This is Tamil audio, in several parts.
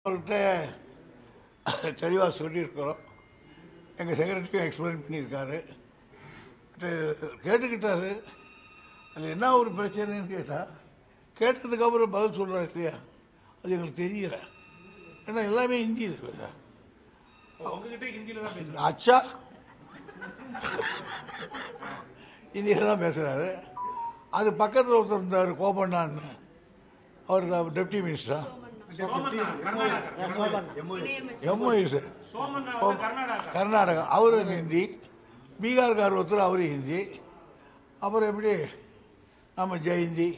அவர்கிட்ட தெளிவாக சொல்லியிருக்கிறோம் எங்கள் செக்ரட்டரியும் எக்ஸ்பிளைன் பண்ணியிருக்காரு கே- கேட்டுக்கிட்டாரு அது என்ன ஒரு பிரச்சனைன்னு கேட்டால் கேட்டதுக்கப்புறம் பதில் சொல்கிறாரு இல்லையா அது எங்களுக்கு தெரியல ஏன்னா எல்லாமே ஹிந்தி இருக்கு சார் உங்ககிட்ட ஹிந்தியில தான் பேசுறேன் அச்சா ஹிந்தியில் தான் பேசுகிறாரு அது பக்கத்தில் ஒருத்தர் இருந்தார் கோபண்ணான்னு அவர் டெப்டி மினிஸ்டரா சோமண்ணா கர்நாடகா எம்ஒஐ சார் சோமண்ணா வந்து கர்நாடகா கர்நாடகா அவரு ஹிந்தி பீகார்கார் ஒருத்தர் அவரு ஹிந்தி அப்புறம் எப்படி நம்ம ஜெயந்தி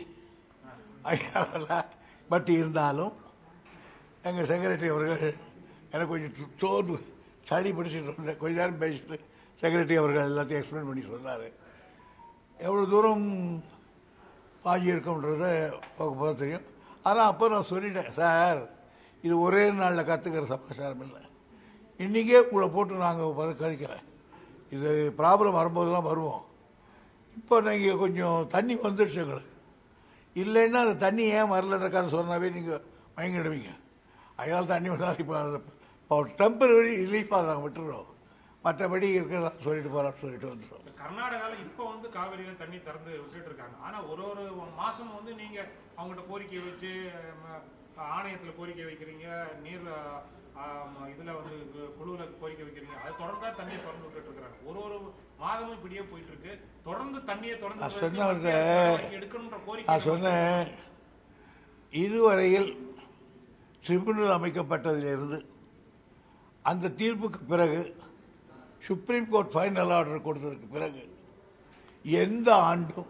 பட் இருந்தாலும் எங்கள் செக்ரட்டரி அவர்கள் எனக்கு கொஞ்சம் சோர்வு சளி பிடிச்சிட்டு இருந்தேன் கொஞ்ச நேரம் பேசிட்டு செக்ரட்டரி அவர்கள் எல்லாத்தையும் எக்ஸ்பிளைன் பண்ணி சொன்னார் எவ்வளோ தூரம் பாஞ்சி இருக்கும்ன்றத போக போக தெரியும் ஆனால் அப்போ நான் சொல்லிட்டேன் சார் இது ஒரே நாளில் கற்றுக்கிற சமாச்சாரம் இல்லை இன்றைக்கே உங்களை போட்டு நாங்கள் கதைக்கல இது ப்ராப்ளம் வரும்போதெல்லாம் வருவோம் இப்போ நீங்கள் கொஞ்சம் தண்ணி வந்துடுச்சு எங்களுக்கு இல்லைன்னா அந்த தண்ணி ஏன் வரலன்ற கதை சொன்னாவே நீங்கள் மயங்கிடுவீங்க அதனால தண்ணி வந்தால் இப்போ இப்போ டெம்பரரி ரிலீஃபாக நாங்கள் விட்டுறோம் மற்றபடி இருக்கிறதா சொல்லிட்டு போகிறான்னு சொல்லிட்டு வந்துடுறோம் கர்நாடகால இப்ப வந்து காவிரியில தண்ணி திறந்து விட்டுட்டு இருக்காங்க ஆனா ஒரு ஒரு மாசம் வந்து நீங்க அவங்ககிட்ட கோரிக்கை வச்சு ம, ஆணையத்துல கோரிக்கை வைக்கிறீங்க நீர் ஆ, ம, இதுல வந்து கு- குழுவுல கோரிக்கை வைக்கிறீங்க அது தொடர்ந்தா தண்ணியை திறந்து விட்டுட்டு இருக்காங்க ஒரு ஒரு மாதமும் இப்படியே போயிட்டு இருக்கு தொடர்ந்து தண்ணியை திறந்து நான் விடுறதுக்கு சொன்னவர்கிட்ட மத்திய அரசு நடவடிக்கை எடுக்கணுன்ற கோரிக்கை நான் சொன்னேன் இதுவரையில் ட்ரிபுனல் அமைக்கப்பட்டதிலிருந்து அந்த தீர்ப்புக்கு பிறகு சுப்ரீம் கோர்ட் ஃபைனல் ஆர்டர் கொடுத்ததுக்கு பிறகு எந்த ஆண்டும்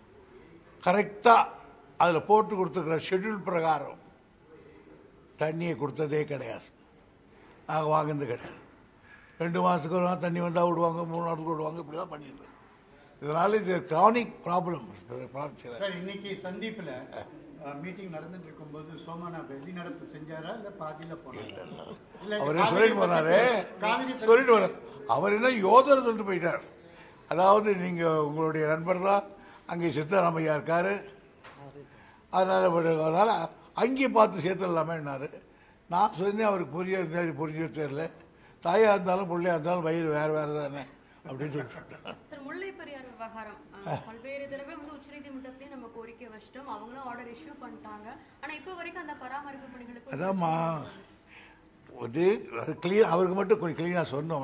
கரெக்டாக அதில் போட்டு கொடுத்துருக்கிற ஷெட்யூல் பிரகாரம் தண்ணியை கொடுத்ததே கிடையாது நாங்கள் வாங்கினது கிடையாது ரெண்டு மாதத்துக்கு ஒரு நாள் தண்ணி வந்தால் விடுவாங்க மூணு நாளுக்கு விடுவாங்க இப்படி தான் பண்ணிடுறோம் இதனால இது கிரானிக் ப்ராப்ளம் பிரச்சனை சார் இன்னைக்கு சந்தீப்ல மீட்டிங் நடந்துட்டு இருக்கும்போது சோமனா வெளிநடப்பு செஞ்சாரா இல்ல பாதியில போனாரா இல்ல அவரே காவிரி சொல்லிட்டு போனாரு காவிரி பத்தி- சொல்லிட்டு போனார் அவர் என்ன யோதர் சொல்லிட்டு போயிட்டார் அதாவது நீங்க உங்களுடைய நண்பர் தான் அங்கே சித்தராமையா இருக்காரு அதனால ஒரு- அதனால அங்கேயே பார்த்து சேர்த்துடலாமேன்னாரு நான் சொன்னேன் அவருக்கு புரிய புரிய தெரியல தாயா இருந்தாலும் பிள்ளையா இருந்தாலும் வயிறு வேற வேற தானே அப்படின்னு சொல்லிட்டு சார் முல்லை பெரியார் விவகாரம் அஹ், பல்வேறு தடவை வந்து உச்சநீதிமன்றத்திலேயே நம்ம கோரிக்கை வச்சிட்டோம் அவங்களும் ஆர்டர் இஷ்யூ பண்ணிட்டாங்க ஆனா இப்போ வரைக்கும் அந்த பராமரிப்பு பணிகளுக்கு அதாம்மா இது அது கிளீன் அவருக்கு மட்டும் கொஞ்சம் கிளீனாக சொன்னோம்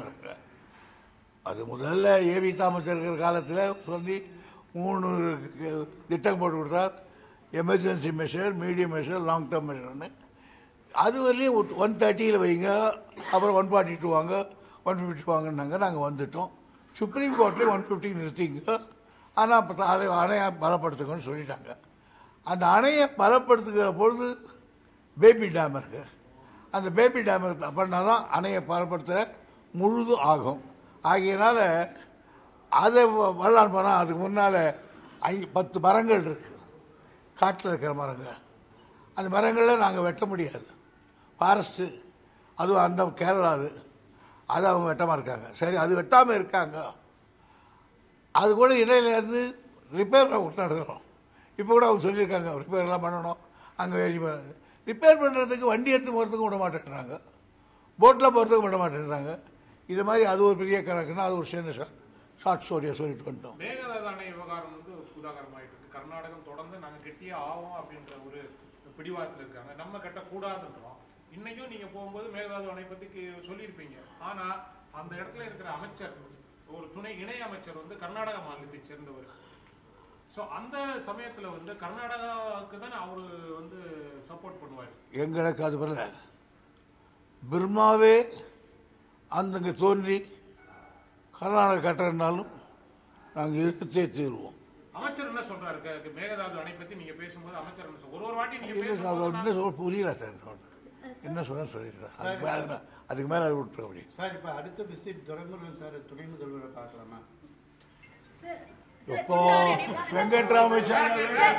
அது முதல்ல ஏவி தாமஸ் இருக்கிற காலத்தில் சொல்லி மூணு திட்டம் போட்டு கொடுத்தார் emergency measure medium measure long term மெஷர்னு அது வரலையும் ஒன் தேர்ட்டியில் வைங்க அப்புறம் ஒன் ஃபார்ட்டி டூ வாங்க ஒன் ஃபிஃப்டி வாங்கினாங்க நாங்கள் வந்துட்டோம் சுப்ரீம் கோர்ட்லேயும் ஒன் ஃபிஃப்டி நிறுத்திங்க ஆனால் இப்போ அதை அணையை பலப்படுத்துங்கன்னு சொல்லிட்டாங்க அந்த அணையை பலப்படுத்துகிற பொழுது பேபி டேம் இருக்கு அந்த பேபி டேம் பண்ணால் தான் அணையை பலப்படுத்த முழுது ஆகும் ஆகையினால அதை வரலான் போனால் அதுக்கு முன்னால் ஐ பத்து மரங்கள் இருக்கு காட்டில் இருக்கிற மரங்கள் அந்த மரங்களில் நாங்கள் வெட்ட முடியாது ஃபாரஸ்ட்டு அதுவும் அந்த கேரளா அது அது அவங்க வெட்டமாக இருக்காங்க சரி அது வெட்டாமல் இருக்காங்க அது கூட இடையில இருந்து ரிப்பேர் நடக்கிறோம் இப்போ கூட அவங்க சொல்லியிருக்காங்க ரிப்பேர்லாம் பண்ணணும் அங்கே வேலை ரிப்பேர் பண்ணுறதுக்கு வண்டி எடுத்து போகிறதுக்கு விட மாட்டேங்கிறாங்க போட்டில் போகிறதுக்கு விட மாட்டேங்கிறாங்க இது மாதிரி அது ஒரு பெரிய கணக்குன்னா அது ஒரு சின்ன ஷார்ட் ஷார்ட் ஸ்டோரியாக சொல்லிட்டு வந்துட்டோம் மேகதாது அணை விவகாரம் வந்து உதாகரமாயிட்டு இருக்கு கர்நாடகம் தொடர்ந்து நாங்க கெட்டியே ஆவோம் அப்படின்ற ஒரு பிடிவாதத்துல இருக்காங்க நம்ம கட்ட கூடாதுன்றோம் இன்னைக்கும் நீங்க போகும்போது மேகதாது அணை பத்தி கே- சொல்லியிருப்பீங்க ஆனா அந்த இடத்துல இருக்கிற அமைச்சர் ஒரு துணை இணை அமைச்சர் வந்து கர்நாடக மாநிலத்தை சேர்ந்தவர் சோ அந்த சமயத்துல வந்து கர்நாடகாவுக்கு தானே அவரு வந்து சப்போர்ட் பண்ணுவார் எங்களுக்கு அது வரல பிர்மாவே அந்தங்க தோன்றி கர்நாடக கட்டுறதுனாலும் நாங்கள் எதிர்த்தே தீருவோம் அமைச்சர் என்ன சொல்றாரு க- மேகதாது அணை பத்தி நீங்க பேசும்போது அமைச்சர் என்ன சொல்றாரு? ஒரு ஒரு வாட்டி நீங்க இல்லை சார் பேசும்போது அவர் என்ன சொல்ல புரியல சார் என்ன சொன்ன சொல்லிடுறேன் அதுக்கு மேலே அதுக்கு மேலே அது விட்டுருக்க முடியும் சார் இப்ப அடுத்த விசிட் துரைமுருகன் சார் துணை முதல்வரை பார்க்கலாமா எப்போ வெங்கட்ராமசாமி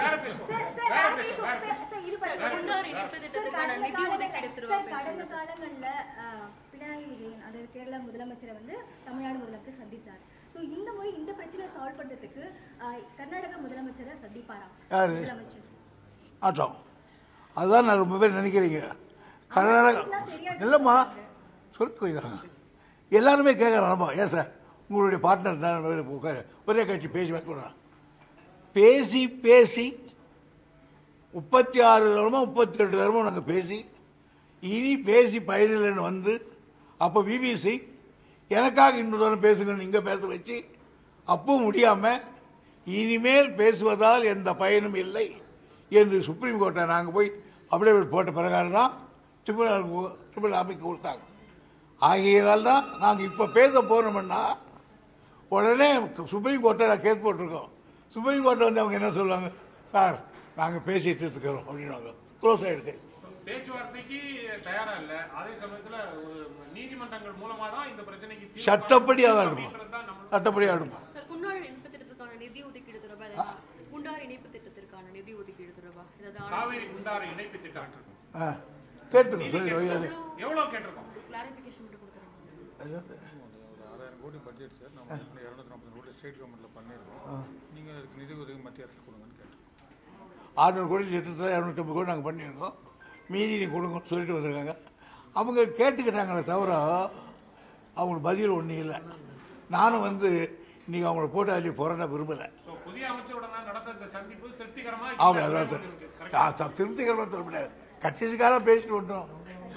குண்டார் இணைப்பு திட்டத்துக்கான நிதி ஒதுக்கீடு திரும்ப கடந்த காலங்கள்ல அஹ், பினராயி விஜயன் அதாவது கேரளா முதலமைச்சரை வந்து தமிழ்நாடு முதலமைச்சர் சந்தித்தார் சோ இந்த முறை இந்த பிரச்சனை சால்வ் பண்றதுக்கு அஹ், கர்நாடக முதலமைச்சரை சந்திப்பாரா யாரு? முதலமைச்சர் ஆட்டம் அதுதான் நான் ரொம்ப பேர் நினைக்கிறீங்க கர்நாடகா பேசினா சரியா இல்லைம்மா சொல்லிட்டு போயிடுறாங்க எல்லாருமே கேட்குறாங்கம்மா ஏன் சார் உங்களுடைய பார்ட்னர் தான் உட்காரு. ஒரே கட்சி பேசி வைக்கிறான் பேசி பேசி முப்பத்தி ஆறு தரமோ முப்பத்தி ரெண்டு தரமோ நாங்கள் பேசி இனி பேசி பயனில்லைன்னு வந்து அப்போ பிபிசி எனக்காக இன்னொரு தரம் பேசுங்கன்னு இங்கே பேச வச்சு அப்பவும் முடியாமல் இனிமேல் பேசுவதால் எந்த பயனும் இல்லை என்று சுப்ரீம் கோர்ட்டை நாங்கள் போய் அப்படியே போட்ட பிரகாரம் தான் ட்ரிபியூனல் ட்ரிபிள் அமைக்க கொடுத்தாங்க ஆகையினால் தான் நாங்கள் இப்போ பேச போனோம்னா உடனே சுப்ரீம் கோர்ட்டை நான் கேஸ் போட்டிருக்கோம் சுப்ரீம் கோர்ட்டில் வந்து அவங்க என்ன சொல்லுவாங்க சார் நாங்கள் பேசி தீர்த்துக்கிறோம் அப்படின்வாங்க க்ளோஸ் ஆகிடுது பேச்சுவார்த்தைக்கு தயாரா இல்ல அதே சமயத்துல ஒரு நீதிமன்றங்கள் மூலமா தான் இந்த பிரச்சனைக்கு தீர்வு சட்டப்படி காண அதான் முடியும் எடுப்போம் அப்படின்றது தான் நம்ம சட்டப்படி அடுப்போம் சார் குண்டாறு இணைப்பு திட்டத்திற்கான நிதி ஒதுக்கீடு தொடர்பாக ஏதாவது- குண்டாறு இணைப்பு திட்டத்திற்கான நிதி ஒதுக்கீடு தொடர்பாக ஏதாவது ஆலோசனை காவேரி குண்டாறு இணைப்பு திட்டம் ஆ கேட்டுருக்கோம் சொல்லி அது எவ்வளவு கேட்டிருக்கோம் கிளாரிபிகேஷன் மட்டும் கொடுத்துருங்க அது வந்து ஒரு ஆறாயிரம் கோடி பட்ஜெட் சார் நம்ம வந்து இரநூத்தி நாற்பது கோடி ஸ்டேட் கவர்மெண்ட்டில் பண்ணியிருக்கோம் நீங்கள் அதுக்கு நிதி உதவி மத்திய அரசு கொடுங்கன்னு கேட்டோம் ஆறுநூறு கோடி திட்டத்தில் இரநூத்தம்பது கோடி நாங்கள் பண்ணியிருக்கோம் மீதி நீ கொடுங்கன்னு சொல்லிட்டு வந்திருக்காங்க அவங்க கேட்டுக்கிட்டாங்களே தவிர அவங்களுக்கு பதில் ஒன்றும் இல்லை நானும் வந்து இன்னைக்கு அவங்கள போட்டு அதில் புரண்ட விரும்பலை சோ புதிய அமைச்சருடன் நடந்த இந்த சந்திப்பு திருப்திகரமா அவங்க இல்ல, அதான் correct. சார் திருப்திகரமாக சொல்ல முடியாது கட்சிக்காக பேசிட்டு வந்தோம்